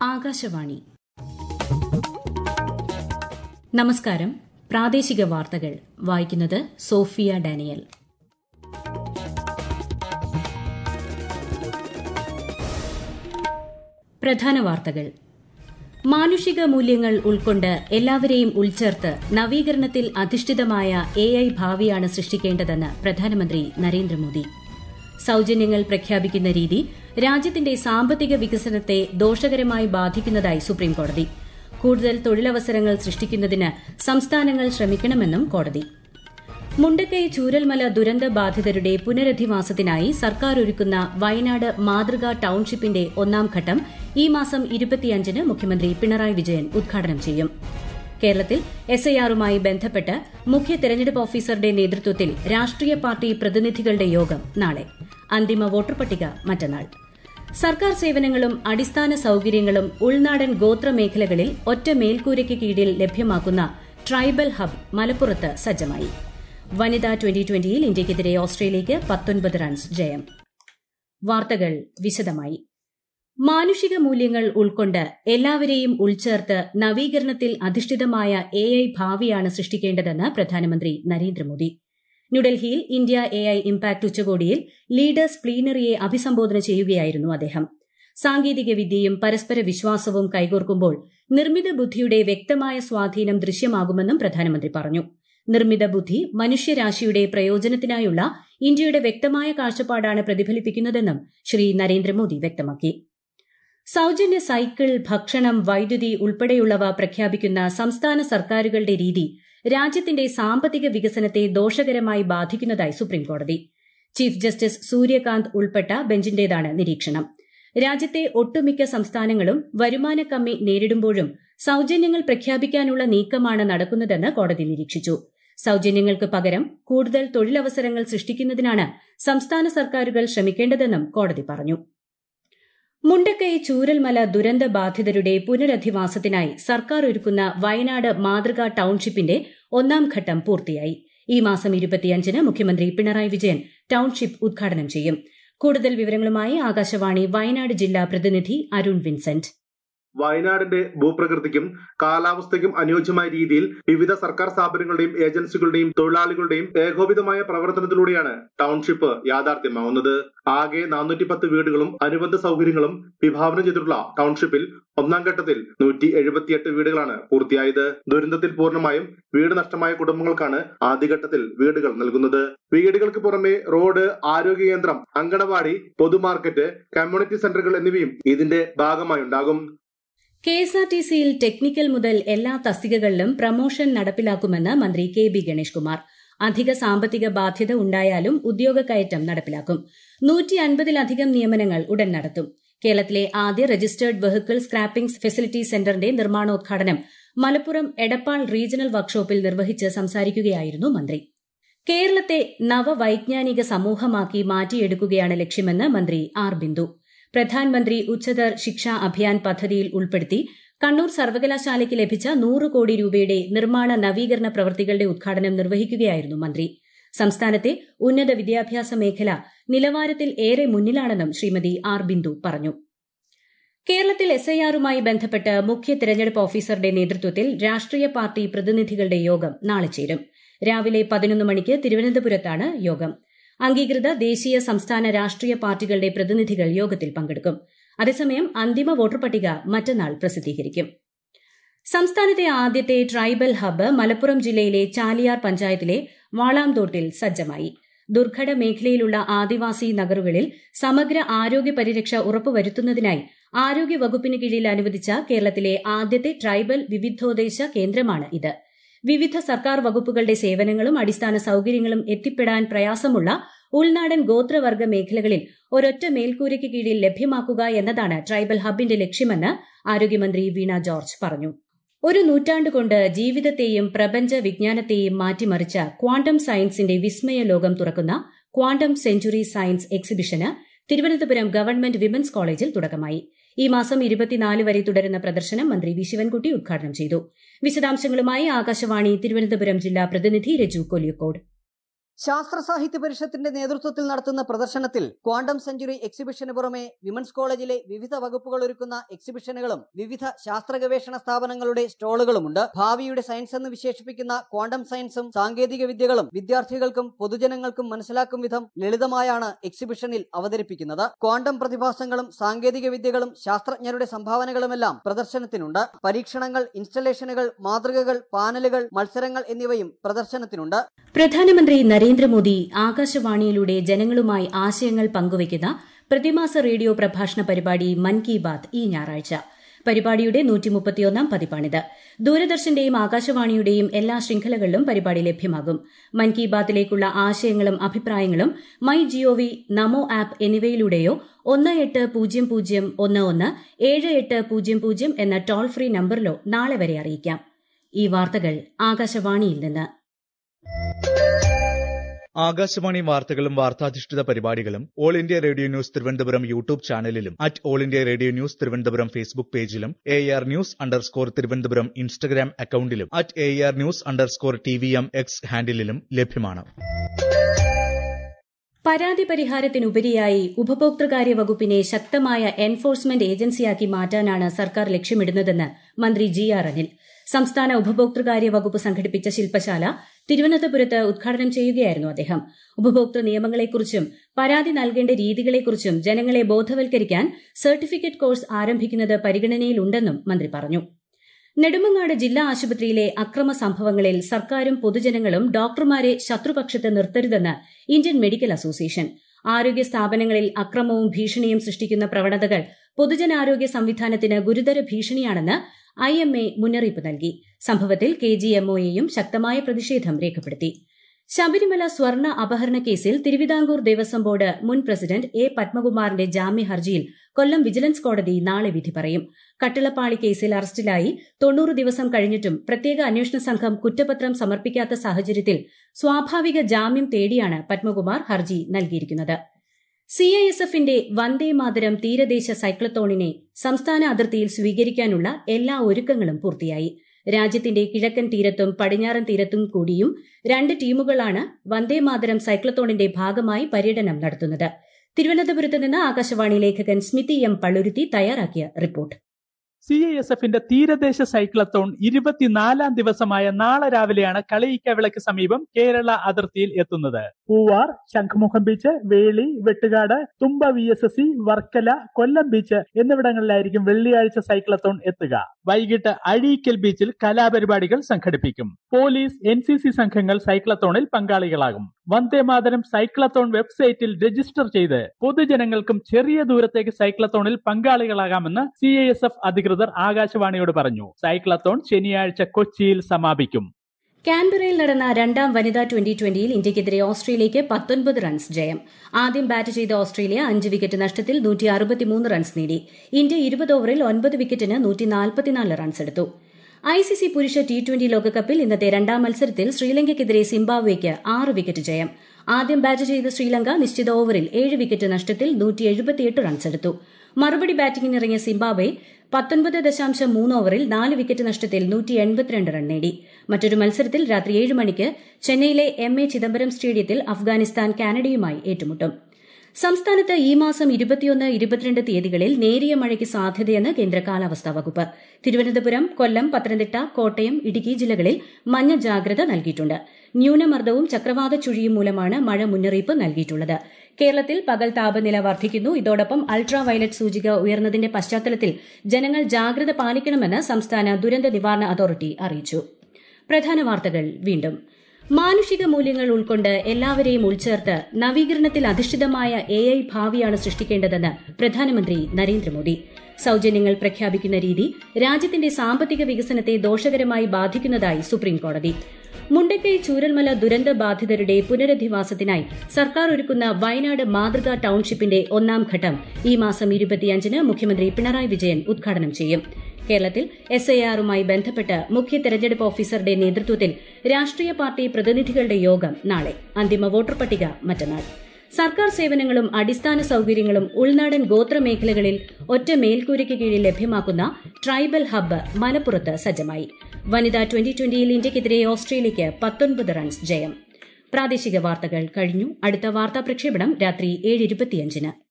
ആകാശവാണി നമസ്കാരം പ്രാദേശിക വാർത്തകൾ വായിക്കുന്നത് സോഫിയ ഡാനിയൽ പ്രധാന വാർത്തകൾ മാനുഷിക മൂല്യങ്ങൾ ഉൾക്കൊണ്ട് എല്ലാവരെയും ഉൾച്ചേർത്ത് നവീകരണത്തിൽ അധിഷ്ഠിതമായ എ ഐ ഭാവിയാണ് സൃഷ്ടിക്കേണ്ടതെന്ന് പ്രധാനമന്ത്രി നരേന്ദ്രമോദി സൌജന്യങ്ങൾ പ്രഖ്യാപിക്കുന്ന രീതി രാജ്യത്തിന്റെ സാമ്പത്തിക വികസനത്തെ ദോഷകരമായി ബാധിക്കുന്നതായി സുപ്രീംകോടതി കൂടുതൽ തൊഴിലവസരങ്ങൾ സൃഷ്ടിക്കുന്നതിന് സംസ്ഥാനങ്ങൾ ശ്രമിക്കണമെന്നും കോടതി മുണ്ടക്കൈ ചൂരൽമല ദുരന്ത ബാധിതരുടെ പുനരധിവാസത്തിനായി സർക്കാർ ഒരുക്കുന്ന വയനാട് മാതൃകാ ടൌൺഷിപ്പിന്റെ ഒന്നാം ഘട്ടം ഈ മാസം ഇരുപത്തിയഞ്ചിന് മുഖ്യമന്ത്രി പിണറായി വിജയൻ ഉദ്ഘാടനം ചെയ്യും കേരളത്തിൽ എസ്ഐആറുമായി ബന്ധപ്പെട്ട് മുഖ്യ തെരഞ്ഞെടുപ്പ് ഓഫീസറുടെ നേതൃത്വത്തിൽ രാഷ്ട്രീയ പാർട്ടി പ്രതിനിധികളുടെ യോഗം നാളെ അന്തിമ വോട്ടർ പട്ടിക മറ്റന്നാൾ സർക്കാർ സേവനങ്ങളും അടിസ്ഥാന സൌകര്യങ്ങളും ഉൾനാടൻ ഗോത്ര മേഖലകളിൽ ഒറ്റ മേൽക്കൂരയ്ക്ക് കീഴിൽ ലഭ്യമാക്കുന്ന ട്രൈബൽ ഹബ് മലപ്പുറത്ത് സജ്ജമായി വനിതാ ട്വന്റി ട്വന്റിയിൽ ഇന്ത്യയ്ക്കെതിരെ ഓസ്ട്രേലിയയ്ക്ക് പത്തൊൻപത് റൺസ് ജയം വാർത്തകൾ വിശദമായി മാനുഷിക മൂല്യങ്ങൾ ഉൾക്കൊണ്ട് എല്ലാവരെയും ഉൾച്ചേർത്ത് നവീകരണത്തിൽ അധിഷ്ഠിതമായ എ ഐ ഭാവിയാണ് സൃഷ്ടിക്കേണ്ടതെന്ന് പ്രധാനമന്ത്രി നരേന്ദ്രമോദി ന്യൂഡൽഹിയിൽ ഇന്ത്യ എ ഐ ഇംപാക്ട് ഉച്ചകോടിയിൽ ലീഡേഴ്സ് പ്ലീനറിയെ അഭിസംബോധന ചെയ്യുകയായിരുന്നു അദ്ദേഹം സാങ്കേതിക വിദ്യയും പരസ്പര വിശ്വാസവും കൈകോർക്കുമ്പോൾ നിർമ്മിത ബുദ്ധിയുടെ വ്യക്തമായ സ്വാധീനം ദൃശ്യമാകുമെന്നും പ്രധാനമന്ത്രി പറഞ്ഞു നിർമ്മിത ബുദ്ധി മനുഷ്യരാശിയുടെ പ്രയോജനത്തിനായുള്ള ഇന്ത്യയുടെ വ്യക്തമായ കാഴ്ചപ്പാടാണ് പ്രതിഫലിപ്പിക്കുന്നതെന്നും ശ്രീ നരേന്ദ്രമോദി വ്യക്തമാക്കി സൌജന്യ സൈക്കിൾ ഭക്ഷണം വൈദ്യുതി ഉൾപ്പെടെയുള്ളവ പ്രഖ്യാപിക്കുന്ന സംസ്ഥാന സർക്കാരുകളുടെ രീതി രാജ്യത്തിന്റെ സാമ്പത്തിക വികസനത്തെ ദോഷകരമായി ബാധിക്കുന്നതായി സുപ്രീംകോടതി ചീഫ് ജസ്റ്റിസ് സൂര്യകാന്ത് ഉൾപ്പെട്ട ബെഞ്ചിന്റേതാണ് നിരീക്ഷണം രാജ്യത്തെ ഒട്ടുമിക്ക സംസ്ഥാനങ്ങളും വരുമാന കമ്മി നേരിടുമ്പോഴും സൌജന്യങ്ങൾ പ്രഖ്യാപിക്കാനുള്ള നീക്കമാണ് നടക്കുന്നതെന്ന് കോടതി നിരീക്ഷിച്ചു സൌജന്യങ്ങൾക്ക് പകരം കൂടുതൽ തൊഴിലവസരങ്ങൾ സൃഷ്ടിക്കുന്നതിനാണ് സംസ്ഥാന സർക്കാരുകൾ ശ്രമിക്കേണ്ടതെന്നും കോടതി പറഞ്ഞു മുണ്ടക്കൈ ചൂരൽമല ദുരന്ത ബാധിതരുടെ പുനരധിവാസത്തിനായി സർക്കാർ ഒരുക്കുന്ന വയനാട് മാതൃകാ ടൌൺഷിപ്പിന്റെ ഒന്നാം ഘട്ടം പൂർത്തിയായി ഈ മാസം ഇരുപത്തിയഞ്ചിന് മുഖ്യമന്ത്രി പിണറായി വിജയൻ ടൌൺഷിപ്പ് ഉദ്ഘാടനം ചെയ്യും കൂടുതൽ വിവരങ്ങളുമായി ആകാശവാണി വയനാട് ജില്ലാ പ്രതിനിധി അരുൺ വിൻസെന്റ് വയനാടിന്റെ ഭൂപ്രകൃതിക്കും കാലാവസ്ഥയ്ക്കും അനുയോജ്യമായ രീതിയിൽ വിവിധ സർക്കാർ സ്ഥാപനങ്ങളുടെയും ഏജൻസികളുടെയും തൊഴിലാളികളുടെയും ഏകോപിതമായ പ്രവർത്തനത്തിലൂടെയാണ് ടൗൺഷിപ്പ് യാഥാർത്ഥ്യമാവുന്നത് ആകെ നാനൂറ്റി പത്ത് വീടുകളും അനുബന്ധ സൗകര്യങ്ങളും വിഭാവനം ചെയ്തിട്ടുള്ള ടൗൺഷിപ്പിൽ ഒന്നാം ഘട്ടത്തിൽ നൂറ്റി എഴുപത്തിയെട്ട് വീടുകളാണ് പൂർത്തിയായത് ദുരന്തത്തിൽ പൂർണ്ണമായും വീട് നഷ്ടമായ കുടുംബങ്ങൾക്കാണ് ആദ്യഘട്ടത്തിൽ വീടുകൾ നൽകുന്നത് വീടുകൾക്ക് പുറമെ റോഡ് ആരോഗ്യ കേന്ദ്രം അങ്കണവാടി പൊതുമാർക്കറ്റ് കമ്മ്യൂണിറ്റി സെന്ററുകൾ എന്നിവയും ഇതിന്റെ ഭാഗമായി ഉണ്ടാകും കെഎസ്ആർടിസിയിൽ ടെക്നിക്കൽ മുതൽ എല്ലാ തസ്തികകളിലും പ്രമോഷൻ നടപ്പിലാക്കുമെന്ന് മന്ത്രി കെ ബി ഗണേഷ് കുമാർ അധിക സാമ്പത്തിക ബാധ്യത ഉണ്ടായാലും ഉദ്യോഗക്കയറ്റം നടപ്പിലാക്കും നൂറ്റി അൻപതിലധികം നിയമനങ്ങൾ ഉടൻ നടത്തും കേരളത്തിലെ ആദ്യ രജിസ്റ്റേർഡ് വെഹിക്കിൾ സ്ക്രാപ്പിംഗ് ഫെസിലിറ്റി സെന്ററിന്റെ നിർമ്മാണോദ്ഘാടനം മലപ്പുറം എടപ്പാൾ റീജിയണൽ വർക്ക്ഷോപ്പിൽ നിർവഹിച്ച് സംസാരിക്കുകയായിരുന്നു മന്ത്രി കേരളത്തെ നവവൈജ്ഞാനിക സമൂഹമാക്കി മാറ്റിയെടുക്കുകയാണ് ലക്ഷ്യമെന്ന് മന്ത്രി ആർ ബിന്ദു പ്രധാൻമന്ത്രി ഉച്ചതർ ശിക്ഷ അഭിയാൻ പദ്ധതിയിൽ ഉൾപ്പെടുത്തി കണ്ണൂർ സർവകലാശാലയ്ക്ക് ലഭിച്ച നൂറ് കോടി രൂപയുടെ നിർമ്മാണ നവീകരണ പ്രവൃത്തികളുടെ ഉദ്ഘാടനം നിർവഹിക്കുകയായിരുന്നു മന്ത്രി സംസ്ഥാനത്തെ ഉന്നത വിദ്യാഭ്യാസ മേഖല നിലവാരത്തിൽ ഏറെ മുന്നിലാണെന്നും ശ്രീമതി ആർ ബിന്ദു പറഞ്ഞു കേരളത്തിൽ എസ്ഐആറുമായി ബന്ധപ്പെട്ട് മുഖ്യ തെരഞ്ഞെടുപ്പ് ഓഫീസറുടെ നേതൃത്വത്തിൽ രാഷ്ട്രീയ പാർട്ടി പ്രതിനിധികളുടെ യോഗം നാളെ ചേരും രാവിലെ പതിനൊന്ന് മണിക്ക് തിരുവനന്തപുരത്താണ് യോഗം അംഗീകൃത ദേശീയ സംസ്ഥാന രാഷ്ട്രീയ പാർട്ടികളുടെ പ്രതിനിധികൾ യോഗത്തിൽ പങ്കെടുക്കും അതേസമയം അന്തിമ വോട്ടർ പട്ടിക മറ്റന്നാൾ പ്രസിദ്ധീകരിക്കും സംസ്ഥാനത്തെ ആദ്യത്തെ ട്രൈബൽ ഹബ്ബ് മലപ്പുറം ജില്ലയിലെ ചാലിയാർ പഞ്ചായത്തിലെ വാളാംതോട്ടിൽ സജ്ജമായി ദുർഘട മേഖലയിലുള്ള ആദിവാസി നഗറുകളിൽ സമഗ്ര ആരോഗ്യ പരിരക്ഷ ഉറപ്പുവരുത്തുന്നതിനായി ആരോഗ്യ വകുപ്പിന് കീഴിൽ അനുവദിച്ച കേരളത്തിലെ ആദ്യത്തെ ട്രൈബൽ വിവിധോദ്ദേശ കേന്ദ്രമാണ് ഇത് വിവിധ സർക്കാർ വകുപ്പുകളുടെ സേവനങ്ങളും അടിസ്ഥാന സൌകര്യങ്ങളും എത്തിപ്പെടാൻ പ്രയാസമുള്ള ഉൾനാടൻ ഗോത്രവർഗ മേഖലകളിൽ ഒരൊറ്റ മേൽക്കൂരയ്ക്ക് കീഴിൽ ലഭ്യമാക്കുക എന്നതാണ് ട്രൈബൽ ഹബിന്റെ ലക്ഷ്യമെന്ന് ആരോഗ്യമന്ത്രി വീണ ജോർജ് പറഞ്ഞു ഒരു നൂറ്റാണ്ട് കൊണ്ട് ജീവിതത്തെയും പ്രപഞ്ച വിജ്ഞാനത്തെയും മാറ്റിമറിച്ച ക്വാണ്ടം സയൻസിന്റെ വിസ്മയ ലോകം തുറക്കുന്ന ക്വാണ്ടം സെഞ്ചുറി സയൻസ് എക്സിബിഷന് തിരുവനന്തപുരം ഗവൺമെന്റ് വിമൻസ് കോളേജിൽ തുടക്കമായി ഈ മാസം ഇരുപത്തിനാല് വരെ തുടരുന്ന പ്രദർശനം മന്ത്രി വി ശിവൻകുട്ടി ഉദ്ഘാടനം ചെയ്തു വിശദാംശങ്ങളുമായി ആകാശവാണി തിരുവനന്തപുരം ജില്ലാ പ്രതിനിധി രജു കൊല്ലിയക്കോട് ശാസ്ത്ര സാഹിത്യ പരിഷത്തിന്റെ നേതൃത്വത്തിൽ നടത്തുന്ന പ്രദർശനത്തിൽ ക്വാണ്ടം സെഞ്ചുറി എക്സിബിഷന് പുറമെ വിമൻസ് കോളേജിലെ വിവിധ വകുപ്പുകൾ ഒരുക്കുന്ന എക്സിബിഷനുകളും വിവിധ ശാസ്ത്ര ഗവേഷണ സ്ഥാപനങ്ങളുടെ സ്റ്റോളുകളുമുണ്ട് ഭാവിയുടെ സയൻസ് എന്ന് വിശേഷിപ്പിക്കുന്ന ക്വാണ്ടം സയൻസും സാങ്കേതിക വിദ്യകളും വിദ്യാർത്ഥികൾക്കും പൊതുജനങ്ങൾക്കും മനസ്സിലാക്കും വിധം ലളിതമായാണ് എക്സിബിഷനിൽ അവതരിപ്പിക്കുന്നത് ക്വാണ്ടം പ്രതിഭാസങ്ങളും സാങ്കേതിക വിദ്യകളും ശാസ്ത്രജ്ഞരുടെ സംഭാവനകളുമെല്ലാം പ്രദർശനത്തിനുണ്ട് പരീക്ഷണങ്ങൾ ഇൻസ്റ്റലേഷനുകൾ മാതൃകകൾ പാനലുകൾ മത്സരങ്ങൾ എന്നിവയും പ്രദർശനത്തിനുണ്ട് പ്രധാനമന്ത്രി നരേന്ദ്രമോദി ആകാശവാണിയിലൂടെ ജനങ്ങളുമായി ആശയങ്ങൾ പങ്കുവയ്ക്കുന്ന പ്രതിമാസ റേഡിയോ പ്രഭാഷണ പരിപാടി മൻ കി ബാത് ഈ ഞായറാഴ്ച പരിപാടിയുടെ നൂറ്റിമുപ്പത്തിയൊന്നാം പതിപ്പാണിത് ദൂരദർശന്റെയും ആകാശവാണിയുടെയും എല്ലാ ശൃംഖലകളിലും പരിപാടി ലഭ്യമാകും മൻ കി ബാത്തിലേക്കുള്ള ആശയങ്ങളും അഭിപ്രായങ്ങളും മൈ ജിഒവി നമോ ആപ്പ് എന്നിവയിലൂടെയോ ഒന്ന് എട്ട് പൂജ്യം പൂജ്യം ഒന്ന് ഒന്ന് ഏഴ് എട്ട് പൂജ്യം പൂജ്യം എന്ന ടോൾ ഫ്രീ നമ്പറിലോ നാളെ വരെ അറിയിക്കാം ഈ വാർത്തകൾ ആകാശവാണിയിൽ നിന്ന് ആകാശവാണി വാർത്തകളും വാർത്താധിഷ്ഠിത പരിപാടികളും All India Radio News Thiruvananthapuram YouTube ചാനലിലും at All India Radio News Thiruvananthapuram Facebook പേജിലും A R news underscore Thiruvananthapuram Instagram അക്കൌണ്ടിലും at A R news underscore T V M X ഹാൻഡിലും ലഭ്യമാണ് പരാതി പരിഹാരത്തിനുപരിയായി ഉപഭോക്തൃകാര്യ വകുപ്പിനെ ശക്തമായ എൻഫോഴ്സ്മെന്റ് ഏജൻസിയാക്കി മാറ്റാനാണ് സർക്കാർ ലക്ഷ്യമിടുന്നതെന്ന് മന്ത്രി ജി ആർ അനിൽ സംസ്ഥാന ഉപഭോക്തൃകാര്യ വകുപ്പ് സംഘടിപ്പിച്ച ശില്പശാല തിരുവനന്തപുരത്ത് ഉദ്ഘാടനം ചെയ്യുകയായിരുന്നു അദ്ദേഹം ഉപഭോക്തൃ നിയമങ്ങളെക്കുറിച്ചും പരാതി നൽകേണ്ട രീതികളെക്കുറിച്ചും ജനങ്ങളെ ബോധവൽക്കരിക്കാൻ സർട്ടിഫിക്കറ്റ് കോഴ്സ് ആരംഭിക്കുന്നത് പരിഗണനയിലുണ്ടെന്നും മന്ത്രി പറഞ്ഞു നെടുമങ്ങാട് ജില്ലാ ആശുപത്രിയിലെ അക്രമ സംഭവങ്ങളിൽ സർക്കാരും പൊതുജനങ്ങളും ഡോക്ടർമാരെ ശത്രുപക്ഷത്ത് നിർത്തരുതെന്ന് ഇന്ത്യൻ മെഡിക്കൽ അസോസിയേഷൻ ആരോഗ്യ സ്ഥാപനങ്ങളിൽ അക്രമവും ഭീഷണിയും സൃഷ്ടിക്കുന്ന പ്രവണതകൾ പൊതുജനാരോഗ്യ സംവിധാനത്തിന് ഗുരുതര ഭീഷണിയാണെന്ന് ഐ എം എ മുന്നറിയിപ്പ് നൽകി സംഭവത്തിൽ കെ ജി എംഒയെയും ശക്തമായ പ്രതിഷേധം രേഖപ്പെടുത്തി ശബരിമല സ്വർണ്ണ അപഹരണ കേസിൽ തിരുവിതാംകൂർ ദേവസ്വം ബോർഡ് മുൻ പ്രസിഡന്റ് എ പത്മകുമാറിന്റെ ജാമ്യ ഹർജിയിൽ കൊല്ലം വിജിലൻസ് കോടതി നാളെ വിധി പറയും കട്ടിളപ്പാളി കേസിൽ അറസ്റ്റിലായി തൊണ്ണൂറ് ദിവസം കഴിഞ്ഞിട്ടും പ്രത്യേക അന്വേഷണ സംഘം കുറ്റപത്രം സമർപ്പിക്കാത്ത സാഹചര്യത്തിൽ സ്വാഭാവിക ജാമ്യം തേടിയാണ് പത്മകുമാർ ഹർജി നൽകിയിരിക്കുന്നത് സിഐഎസ്എഫിന്റെ വന്ദേ മാതരം തീരദേശ സൈക്ലത്തോണിനെ സംസ്ഥാന അതിർത്തിയിൽ സ്വീകരിക്കാനുള്ള എല്ലാ ഒരുക്കങ്ങളും പൂർത്തിയായി രാജ്യത്തിന്റെ കിഴക്കൻ തീരത്തും പടിഞ്ഞാറൻ തീരത്തും കൂടിയും രണ്ട് ടീമുകളാണ് വന്ദേ മാതരം സൈക്ലത്തോണിന്റെ ഭാഗമായി പര്യടനം നടത്തുന്നത് തിരുവനന്തപുരത്ത് നിന്ന് ആകാശവാണി ലേഖകൻ സ്മിതി എം പള്ളുരുത്തി തയ്യാറാക്കിയ റിപ്പോർട്ട് സി ഐ എസ് എഫിന്റെ തീരദേശ സൈക്ലത്തോൺ ഇരുപത്തിനാലാം ദിവസമായ നാളെ രാവിലെയാണ് കളിയിക്കവിളക്ക് സമീപം കേരള അതിർത്തിയിൽ എത്തുന്നത് പൂവാർ ശംഖുമുഖം beach Veli Vettukad Thumba V S S C Varkala Kollam beach എന്നിവിടങ്ങളിലായിരിക്കും വെള്ളിയാഴ്ച സൈക്ലത്തോൺ എത്തുക വൈകിട്ട് അഴീക്കൽ ബീച്ചിൽ കലാപരിപാടികൾ സംഘടിപ്പിക്കും പോലീസ് എൻ സി സി സംഘങ്ങൾ സൈക്ലത്തോണിൽ പങ്കാളികളാകും വന്ദേമാതരം സൈക്ലത്തോൺ വെബ്സൈറ്റിൽ രജിസ്റ്റർ ചെയ്ത് പൊതുജനങ്ങൾക്കും ചെറിയ ദൂരത്തേക്ക് സൈക്ലത്തോണിൽ പങ്കാളികളാകാമെന്ന് സി ഐ എസ് എഫ് അധികൃതർ ആകാശവാണിയോട് പറഞ്ഞു സൈക്ലത്തോൺ ശനിയാഴ്ച കൊച്ചിയിൽ സമാപിക്കും കാൻബറയിൽ നടന്ന രണ്ടാം വനിതാ ട്വന്റി ട്വന്റിയിൽ ഇന്ത്യയ്ക്കെതിരെ ഓസ്ട്രേലിയയ്ക്ക് പത്തൊൻപത് റൺസ് ജയം ആദ്യം ബാറ്റ് ചെയ്ത ഓസ്ട്രേലിയ അഞ്ച് വിക്കറ്റ് നഷ്ടത്തിൽ നൂറ്റി അറുപത്തിമൂന്ന് റൺസ് നേടി ഇന്ത്യ ഇരുപത് ഓവറിൽ ഒൻപത് വിക്കറ്റിന് നൂറ്റി നാൽപ്പത്തിനാല് റൺസ് എടുത്തു ഐ സി സി പുരുഷ ടി ട്വന്റി ലോകകപ്പിൽ ഇന്നത്തെ രണ്ടാം മത്സരത്തിൽ ശ്രീലങ്കയ്ക്കെതിരെ സിംബാബ്വേക്ക് ആറ് വിക്കറ്റ് ജയം ആദ്യം ബാറ്റ് ചെയ്ത ശ്രീലങ്ക നിശ്ചിത ഓവറിൽ ഏഴ് വിക്കറ്റ് നഷ്ടത്തിൽ നൂറ്റി എഴുപത്തിയെട്ട് റൺസ് എടുത്തു മറുപടി ബാറ്റിംഗിനിറങ്ങിയ സിംബാബ്വെ പത്തൊൻപത് ദശാംശം മൂന്ന് ഓവറിൽ നാല് വിക്കറ്റ് നഷ്ടത്തിൽ നൂറ്റി എൺപത്തിരണ്ട് റൺ നേടി മറ്റൊരു മത്സരത്തിൽ രാത്രി ഏഴ് മണിക്ക് ചെന്നൈയിലെ എം എ ചിദംബരം സ്റ്റേഡിയത്തിൽ അഫ്ഗാനിസ്ഥാൻ കാനഡയുമായി ഏറ്റുമുട്ടും സംസ്ഥാനത്ത് ഈ മാസം ഇരുപത്തിയൊന്ന് ഇരുപത്തിരണ്ട് തീയതികളിൽ നേരിയ മഴയ്ക്ക് സാധ്യതയെന്ന് കേന്ദ്ര കാലാവസ്ഥാ വകുപ്പ് തിരുവനന്തപുരം കൊല്ലം പത്തനംതിട്ട കോട്ടയം ഇടുക്കി ജില്ലകളിൽ മഞ്ഞ ജാഗ്രത നൽകിയിട്ടുണ്ട് ന്യൂനമർദ്ദവും ചക്രവാത ചുഴിയും മൂലമാണ് മഴ മുന്നറിയിപ്പ് നൽകിയിട്ടുള്ളത് കേരളത്തിൽ പകൽ താപനില വർദ്ധിക്കുന്നു ഇതോടൊപ്പം അൾട്രാ വയലറ്റ് സൂചിക ഉയർന്നതിന്റെ പശ്ചാത്തലത്തിൽ ജനങ്ങൾ ജാഗ്രത പാലിക്കണമെന്ന് സംസ്ഥാന ദുരന്ത നിവാരണ അതോറിറ്റി അറിയിച്ചു പ്രധാന വാർത്തകൾ വീണ്ടും മാനുഷിക മൂല്യങ്ങൾ ഉൾക്കൊണ്ട് എല്ലാവരെയും ഉൾച്ചേർത്ത് നവീകരണത്തിൽ അധിഷ്ഠിതമായ എ ഐ ഭാവിയാണ് സൃഷ്ടിക്കേണ്ടതെന്ന് പ്രധാനമന്ത്രി നരേന്ദ്രമോദി സൌജന്യങ്ങൾ പ്രഖ്യാപിക്കുന്ന രീതി രാജ്യത്തിന്റെ സാമ്പത്തിക വികസനത്തെ ദോഷകരമായി ബാധിക്കുന്നതായി സുപ്രീംകോടതി മുണ്ടക്കൈ ചൂരൽമല ദുരന്ത ബാധിതരുടെ പുനരധിവാസത്തിനായി സർക്കാർ ഒരുക്കുന്ന വയനാട് മാതൃകാ ടൌൺഷിപ്പിന്റെ ഒന്നാം ഘട്ടം ഈ മാസം ഇരുപത്തിയഞ്ചിന് മുഖ്യമന്ത്രി പിണറായി വിജയൻ ഉദ്ഘാടനം ചെയ്യും കേരളത്തിൽ എസ് ഐ ആറുമായി ബന്ധപ്പെട്ട് മുഖ്യ തെരഞ്ഞെടുപ്പ് ഓഫീസറുടെ നേതൃത്വത്തിൽ രാഷ്ട്രീയ പാർട്ടി പ്രതിനിധികളുടെ യോഗം നാളെ അന്തിമ വോട്ടർ പട്ടിക മറ്റന്നാൾ സർക്കാർ സേവനങ്ങളും അടിസ്ഥാന സൌകര്യങ്ങളും ഉൾനാടൻ ഗോത്ര മേഖലകളിൽ ഒറ്റ മേൽക്കൂരയ്ക്ക് കീഴിൽ ലഭ്യമാക്കുന്ന ട്രൈബൽ ഹബ്ബ് മലപ്പുറത്ത് സജ്ജമായി വനിതാ ട്വന്റി ട്വന്റിയിൽ ഇന്ത്യയ്ക്കെതിരെ ഓസ്ട്രേലിയയ്ക്ക് പത്തൊൻപത് റൺസ് ജയം പ്രാദേശിക വാർത്തകൾ കഴിഞ്ഞു അടുത്ത വാർത്താ പ്രക്ഷേപണം രാത്രി ഏഴ് ഇരുപത്തിയഞ്ചിന്